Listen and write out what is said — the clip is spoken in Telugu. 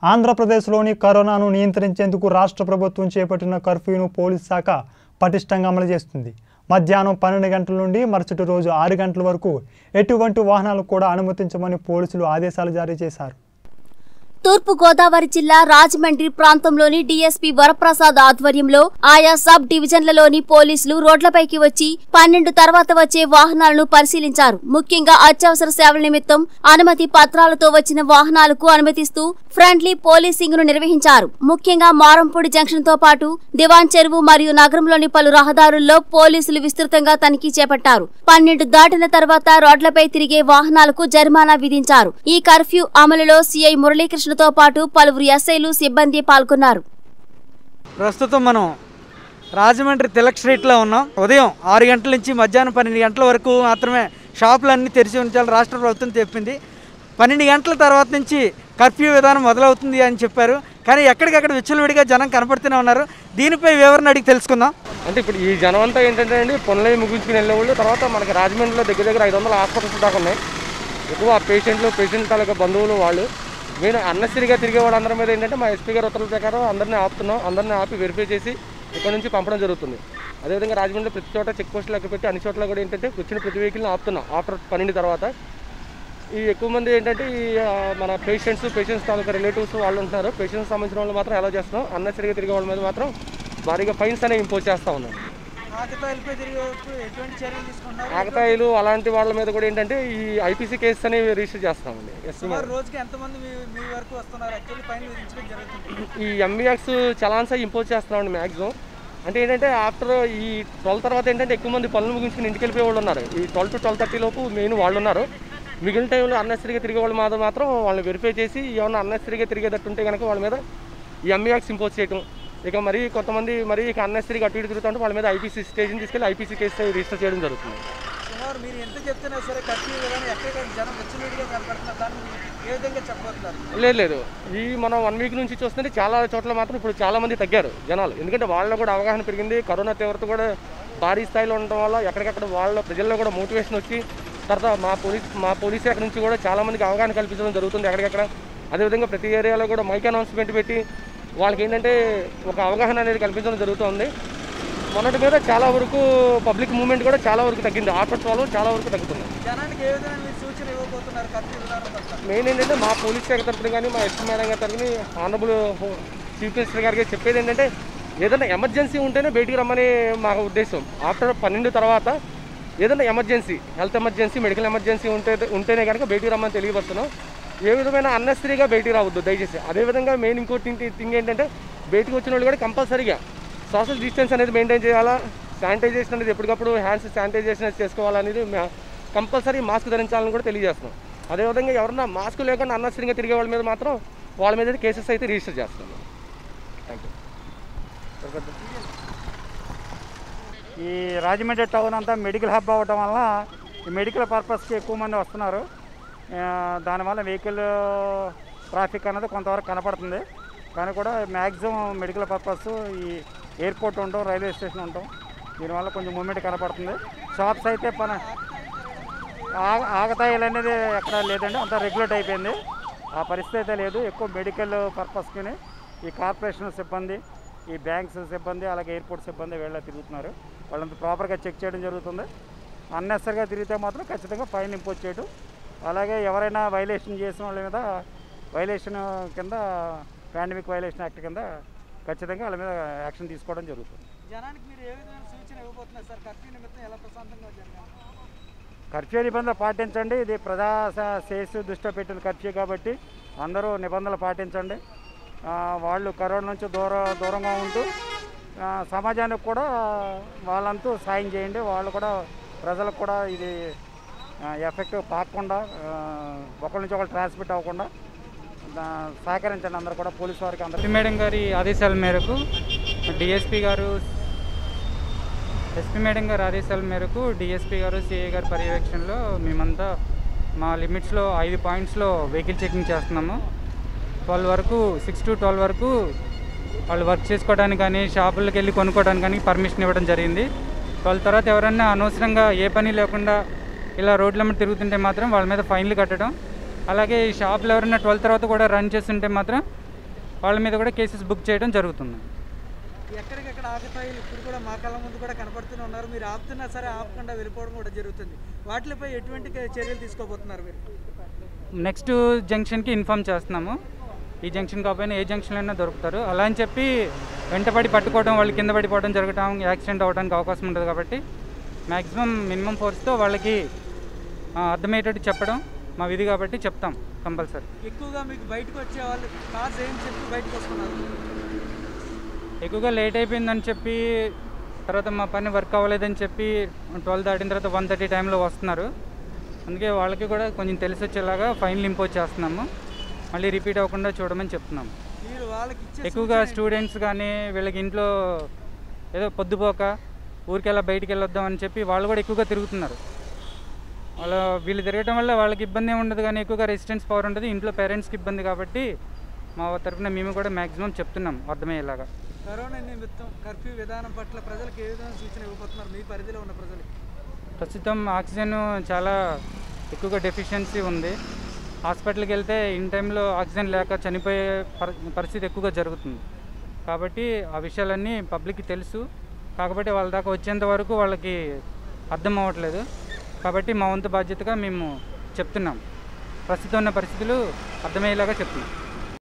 ఆంధ్రప్రదేశ్లోని కరోనాను నియంత్రించేందుకు రాష్ట్ర ప్రభుత్వం చేపట్టిన కర్ఫ్యూను పోలీస్ శాఖ పటిష్టంగా అమలు చేస్తుంది మధ్యాహ్నం పన్నెండు గంటల నుండి మరుసటి రోజు ఆరు గంటల వరకు ఎటువంటి వాహనాలు కూడా అనుమతించమని పోలీసులు ఆదేశాలు జారీ చేశారు తూర్పు గోదావరి జిల్లా రాజమండ్రి ప్రాంతంలోని డీఎస్పీ వరప్రసాద్ ఆధ్వర్యంలో ఆయా సబ్ డివిజన్లలోని పోలీసులు రోడ్లపైకి వచ్చి పన్నెండు తర్వాత వచ్చే వాహనాలను పరిశీలించారు ముఖ్యంగా అత్యవసర సేవల నిమిత్తం అనుమతి పత్రాలతో వచ్చిన వాహనాలకు అనుమతిస్తూ ఫ్రెండ్లీ పోలీసింగ్ ను నిర్వహించారు ముఖ్యంగా మారంపూడి జంక్షన్ తో పాటు దివాన్ చెరువు మరియు నగరంలోని పలు రహదారుల్లో పోలీసులు విస్తృతంగా తనిఖీ చేపట్టారు పన్నెండు దాటిన తర్వాత రోడ్లపై తిరిగే వాహనాలకు జరిమానా విధించారు ఈ కర్ఫ్యూ అమలులో సీఐ మురళీకృష్ణతో పాటు పలువురు ఎస్ఐలు సిబ్బంది పాల్గొన్నారు ప్రస్తుతం మనం రాజమండ్రి తిలక్ స్ట్రీట్లో ఉన్నాం ఉదయం ఆరు గంటల నుంచి మధ్యాహ్నం పన్నెండు గంటల వరకు మాత్రమే షాపులన్నీ తెరిచి ఉంచాలి రాష్ట్ర ప్రభుత్వం చెప్పింది పన్నెండు గంటల తర్వాత నుంచి కర్ఫ్యూ విధానం మొదలవుతుంది అని చెప్పారు కానీ ఎక్కడికక్కడ విచ్చలవిడిగా జనం కనపడుతూనే ఉన్నారు దీనిపై వివరణ అడిగి తెలుసుకుందాం అంటే ఇప్పుడు ఈ జనం అంతా ఏంటంటే అండి పనులవి ముగించుకుని వెళ్ళేవాళ్ళు తర్వాత మనకి రాజమండ్రిలో దగ్గర దగ్గర ఐదు వందల హాస్పిటల్స్ దాకా ఉన్నాయి ఎక్కువ పేషెంట్లు పేషెంట్ తాలూకా బంధువులు వాళ్ళు నేను అన్నసరిగా తిరిగే వాళ్ళందరి మీద ఏంటంటే మా ఎస్పీ గారి ఉత్తర్వుల ప్రకారం అందరినీ ఆపుతున్నాం అందరినీ ఆపి వెరిఫై చేసి ఇక్కడ నుంచి పంపడం జరుగుతుంది అదేవిధంగా రాజమండ్రిలో ప్రతి చోట చెక్ పోస్టులు లెక్క పెట్టి అన్ని చోట్ల కూడా ఏంటంటే వచ్చిన ప్రతి వెహికల్ని ఆపుతున్నాం ఆఫ్టర్ పన్నెండు తర్వాత ఈ ఎక్కువ మంది ఏంటంటే ఈ ఆ, మన పేషెంట్స్ పేషెంట్స్ తాలూకా రిలేటివ్స్ వాళ్ళు ఉంటున్నారు పేషెంట్స్ సంబంధించిన వాళ్ళు మాత్రం అలా చేస్తున్నాం అన్నసరిగా తిరిగే వాళ్ళ మీద మాత్రం భారీగా ఫైన్స్ అనేవి ఇంపోజ్ చేస్తూ ఉన్నాం ఎటువంటి చర్యలు తీసుకున్నారు ఆకతాయిలు అలాంటి వాళ్ళ మీద కూడా ఏంటంటే ఈ ఐపీసీ కేసు అనేవి రిజిస్టర్ చేస్తామండి ఎస్సీ మీద. రోజుకి ఎంతమంది మీ మీ వరకు వస్తున్నారు యాక్చువల్లీ ఫైన్ విధించడం జరుగుతుంది ఈ ఎంబీఎక్స్ చలాన్స్ ఇంపోజ్ చేస్తున్నామండి మ్యాక్సిమం అంటే ఏంటంటే ఆఫ్టర్ ఈ ట్వెల్వ్ తర్వాత ఏంటంటే ఎక్కువ మంది పనులు ముగించుకుని ఇంటికి వెళ్ళిపోయే వాళ్ళు ఉన్నారు ఈ ట్వెల్వ్ టు ట్వెల్వ్ థర్టీ లోపు మెయిన్ వాళ్ళు ఉన్నారు మిగిలిన టైంలో అన్నెసరిగా తిరిగే వాళ్ళు మాత్రం మాత్రం వాళ్ళని వెరిఫై చేసి ఏమన్నా అన్నెసరిగా తిరిగేటట్టు ఉంటే కనుక వాళ్ళ మీద ఈ ఎంబీఎక్స్ ఇంపోజ్ చేయటం ఇక మరి కొంతమంది మరి ఇక అన్నెసరిగా అటు ఇటు తిరుగుతుంటే వాళ్ళ మీద ఐపీసీ స్టేషన్ తీసుకెళ్ళి ఐపీసీ కేసు రిజిస్టర్ చేయడం జరుగుతుంది సుమారు మీరు ఎంత చెప్తున్నా సరే కర్ఫ్యూ విధానం ఎక్కడికక్కడ జనం విచ్చలవిడిగా కనపడుతున్నారు దాన్ని మీరు ఏ విధంగా చెప్పబోతున్నారు లేదు లేదు ఈ మనం వన్ వీక్ నుంచి చూస్తుంటే చాలా చోట్ల మాత్రం ఇప్పుడు చాలా మంది తగ్గారు జనాలు ఎందుకంటే వాళ్ళలో కూడా అవగాహన పెరిగింది కరోనా తీవ్రత కూడా భారీ స్థాయిలో ఉండటం వల్ల ఎక్కడికక్కడ వాళ్ళ ప్రజల్లో కూడా మోటివేషన్ వచ్చి తర్వాత మా పోలీస్ మా పోలీస్ శాఖ నుంచి కూడా చాలా మందికి అవగాహన కల్పించడం జరుగుతుంది ఎక్కడికక్కడ అదేవిధంగా ప్రతి ఏరియాలో కూడా మైక్ అనౌన్స్మెంట్ పెట్టి వాళ్ళకి ఏంటంటే ఒక అవగాహన అనేది కల్పించడం జరుగుతుంది మొన్నటి మీద చాలా వరకు పబ్లిక్ మూవ్మెంట్ కూడా చాలా వరకు తగ్గింది ఆఫర్ ట్వెల్వ్ చాలా వరకు తగ్గుతుంది జనానికి ఏ విధంగా మీరు సూచన ఇవ్వబోతున్నారు కర్ఫ్యూ విధానం పట్ల మెయిన్ ఏంటంటే మా పోలీస్ శాఖ తరఫున కానీ మా ఎస్పీ మేడం గారి తరఫున ఆనరబుల్ చీఫ్ మినిస్టర్ గారికి చెప్పేది ఏంటంటే ఏదైనా ఎమర్జెన్సీ ఉంటేనే బయటికి రమ్మని మా ఉద్దేశం ఆఫ్టర్ పన్నెండు తర్వాత ఏదైనా emergency health emergency medical emergency ఉంటే ఉంటేనే కనుక బయటికి రమ్మని తెలియపరుస్తున్నాం ఏ విధమైన అన్నెసరీగా బయటికి రావద్దు దయచేసి అదేవిధంగా మెయిన్ ఇంకో థింగ్ థింగ్ ఏంటంటే బయటికి వచ్చిన వాళ్ళు కూడా కంపల్సరీగా సోషల్ డిస్టెన్స్ అనేది మెయింటైన్ చేయాలా శానిటైజేషన్ అనేది ఎప్పటికప్పుడు హ్యాండ్స్ శానిటైజేషన్ అనేది చేసుకోవాలనేది కంపల్సరీ మాస్క్ ధరించాలని కూడా తెలియజేస్తున్నాం అదేవిధంగా ఎవరన్నా మాస్క్ లేకుండా అన్నసరిగా తిరిగే వాళ్ళ మీద మాత్రం వాళ్ళ మీద కేసెస్ అయితే రిజిస్టర్ చేస్తున్నాం థ్యాంక్ యూ ఈ రాజమండ్రి టౌన్ అంతా మెడికల్ హబ్ అవ్వటం వల్ల ఈ మెడికల్ పర్పస్కి ఎక్కువ మంది వస్తున్నారు ఆ, దానివల్ల వెహికల్ ట్రాఫిక్ అనేది కొంతవరకు కనపడుతుంది కానీ కూడా మ్యాక్సిమం మెడికల్ పర్పస్ ఈ ఎయిర్పోర్ట్ ఉండటం రైల్వే స్టేషన్ ఉండటం దీనివల్ల కొంచెం మూమెంట్ కనపడుతుంది షాప్స్ అయితే పన ఆగ- ఆగతాయిలు అనేది ఎక్కడ లేదండి అంతా రెగ్యులేట్ అయిపోయింది ఆ పరిస్థితి అయితే లేదు ఎక్కువ మెడికల్ పర్పస్కి ఈ కార్పొరేషన్ సిబ్బంది ఈ బ్యాంక్స్ సిబ్బంది అలాగే ఎయిర్పోర్ట్ సిబ్బంది వీళ్ళ తిరుగుతున్నారు వాళ్ళంతా ప్రాపర్గా చెక్ చేయడం జరుగుతుంది అన్నెసరిగా తిరిగితే మాత్రం ఖచ్చితంగా ఫైన్ ఇంపోజ్ చేయడం అలాగే ఎవరైనా వైలేషన్ చేసిన వాళ్ళ మీద వైలేషన్ కింద పాండమిక్ వైలేషన్ యాక్ట్ కింద ఖచ్చితంగా వాళ్ళ మీద యాక్షన్ తీసుకోవడం జరుగుతుంది జనానికి మీరు ఏ విధమైన సూచన ఇవ్వబోతున్నారు సార్ కర్ఫ్యూ నిమిత్తం ఎలా ప్రశాంతంగా జరగాలి కర్ఫ్యూ నిబంధనలు పాటించండి ఇది ప్రజా స- శ్రేయస్సు దృష్టిలో పెట్టిన కర్ఫ్యూ కాబట్టి అందరూ నిబంధనలు పాటించండి ఆ, వాళ్ళు కరోనా నుంచి దూర దూరంగా ఉంటూ ఆ, సమాజానికి కూడా వాళ్ళంతూ సాయం చేయండి వాళ్ళు కూడా ప్రజలకు కూడా ఇది ఎఫెక్ట్ పాకకుండా ఆ, ఒకరి నుంచి ఒకరు ట్రాన్స్మిట్ అవ్వకుండా ఆ, సహకరించండి అందరూ కూడా పోలీసు వారికి అందరూ ఎస్పీ మేడం గారి ఆదేశాల మేరకు డిఎస్పీ గారు ఎస్పీ మేడం గారి ఆదేశాల మేరకు డిఎస్పీ గారు సిఐ గారి పర్యవేక్షణలో మేమంతా మా లిమిట్స్లో ఐదు పాయింట్స్లో వెహికల్ చెకింగ్ చేస్తున్నాము ట్వెల్వ్ వరకు సిక్స్ టు ట్వెల్వ్ వరకు వాళ్ళు వర్క్ చేసుకోవడానికి కానీ షాపులకు వెళ్ళి కొనుక్కోవడానికి కానీ పర్మిషన్ ఇవ్వడం జరిగింది వాళ్ళ తర్వాత ఎవరన్నా అనవసరంగా ఏ పని లేకుండా ఇలా రోడ్ల మీద తిరుగుతుంటే మాత్రం వాళ్ళ మీద ఫైన్లు కట్టడం అలాగే ఈ షాపులు ఎవరైనా ట్వెల్వ్ తర్వాత కూడా రన్ చేస్తుంటే మాత్రం వాళ్ళ మీద కూడా కేసెస్ బుక్ చేయడం జరుగుతుంది ఎక్కడికెక్కడ ఆకుతాయిలు ఇప్పుడు కూడా మా కళ్ళ ముందు కూడా కనపడుతూనే ఉన్నారు మీరు ఆపుతున్నా సరే ఆపకుండా వెళ్ళిపోవడం కూడా జరుగుతుంది వాటిపై ఎటువంటి చర్యలు తీసుకోబోతున్నారు మీరు నెక్స్ట్ జంక్షన్కి ఇన్ఫామ్ చేస్తున్నాము ఈ జంక్షన్ కాకపోయినా ఏ జంక్షన్లో అయినా దొరుకుతారు అలా అని చెప్పి వెంటపడి పట్టుకోవడం వాళ్ళు కింద పడిపోవడం జరగడం యాక్సిడెంట్ అవ్వడానికి అవకాశం ఉంటుంది కాబట్టి మ్యాక్సిమం మినిమం ఫోర్స్తో వాళ్ళకి ఆ, అర్థమయ్యేటట్టు చెప్పడం మా విధి కాబట్టి చెప్తాం కంపల్సరీ ఎక్కువగా మీకు బయటకు వచ్చే వాళ్ళు కార్స్ ఏం చెప్పి బయటకు వస్తున్నారు ఎక్కువగా లేట్ అయిపోయిందని చెప్పి తర్వాత మా పని వర్క్ అవ్వలేదని చెప్పి ట్వెల్వ్ దాటిన తర్వాత వన్ థర్టీ టైంలో వస్తున్నారు అందుకే వాళ్ళకి కూడా కొంచెం తెలిసి వచ్చేలాగా ఫైన్లు ఇంపోజ్ చేస్తున్నాము మళ్ళీ రిపీట్ అవ్వకుండా చూడమని చెప్తున్నాము మీరు వాళ్ళకి ఇచ్చే ఎక్కువగా స్టూడెంట్స్ కానీ వీళ్ళకి ఇంట్లో ఏదో పొద్దుపోక ఊరికి వెళ్ళా బయటికి వెళ్ళొద్దాం అని చెప్పి వాళ్ళు కూడా ఎక్కువగా తిరుగుతున్నారు వాళ్ళ వీళ్ళు తిరగటం వల్ల వాళ్ళకి ఇబ్బంది ఏమి ఉండదు కానీ ఎక్కువగా రెసిస్టెన్స్ పవర్ ఉంటుంది ఇంట్లో పేరెంట్స్కి ఇబ్బంది కాబట్టి మా తరఫున మేము కూడా మ్యాక్సిమం చెప్తున్నాం అర్థమయ్యేలాగా కరోనా నిమిత్తం కర్ఫ్యూ విధానం పట్ల ప్రజలకు ఏ విధంగా సూచన ఇవ్వబోతున్నారు మీ పరిధిలో ఉన్న ప్రజలకి ప్రస్తుతం ఆక్సిజన్ చాలా ఎక్కువగా డెఫిషియన్సీ ఉంది హాస్పిటల్కి వెళ్తే ఇన్ టైంలో ఆక్సిజన్ లేక చనిపోయే పరి- పరిస్థితి ఎక్కువగా జరుగుతుంది కాబట్టి ఆ విషయాలన్నీ పబ్లిక్కి తెలుసు కాకపోతే వాళ్ళ దాకా వచ్చేంత వరకు వాళ్ళకి అర్థం అవ్వట్లేదు కాబట్టి మా వంతు బాధ్యతగా మేము చెప్తున్నాం ప్రస్తుతం ఉన్న పరిస్థితులు అర్థమయ్యేలాగా చెప్తున్నాం